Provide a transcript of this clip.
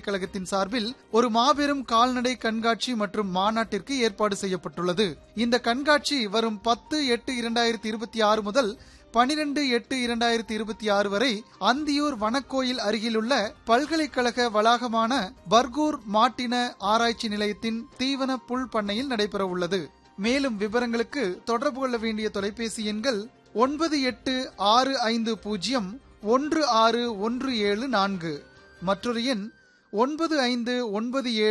பல்கலைக்கழகத்தின் சார்பில் ஒரு மாபெரும் கால்நடை கண்காட்சி மற்றும் மாநாட்டிற்கு ஏற்பாடு செய்யப்பட்டுள்ளது இந்த கண்காட்சி வரும் பத்து எட்டு இரண்டாயிரத்தி இருபத்தி ஆறு முதல் பனிரெண்டு எட்டு இரண்டாயிரத்தி இருபத்தி ஆறு வரை அந்தியூர் வனக்கோயில் அருகிலுள்ள பல்கலைக்கழக வளாகமான பர்கூர் மாட்டின ஆராய்ச்சி நிலையத்தின் தீவன புல் பண்ணையில் நடைபெற உள்ளது மேலும் விவரங்களுக்கு தொடர்பு கொள்ள வேண்டிய தொலைபேசி எண்கள் ஒன்பது எட்டு ஆறு ஐந்து பூஜ்ஜியம் ஒன்று ஆறு ஒன்று ஏழு நான்கு மற்றொரு எண் ஒன்பது ஐந்து ஒன்பது ஏழு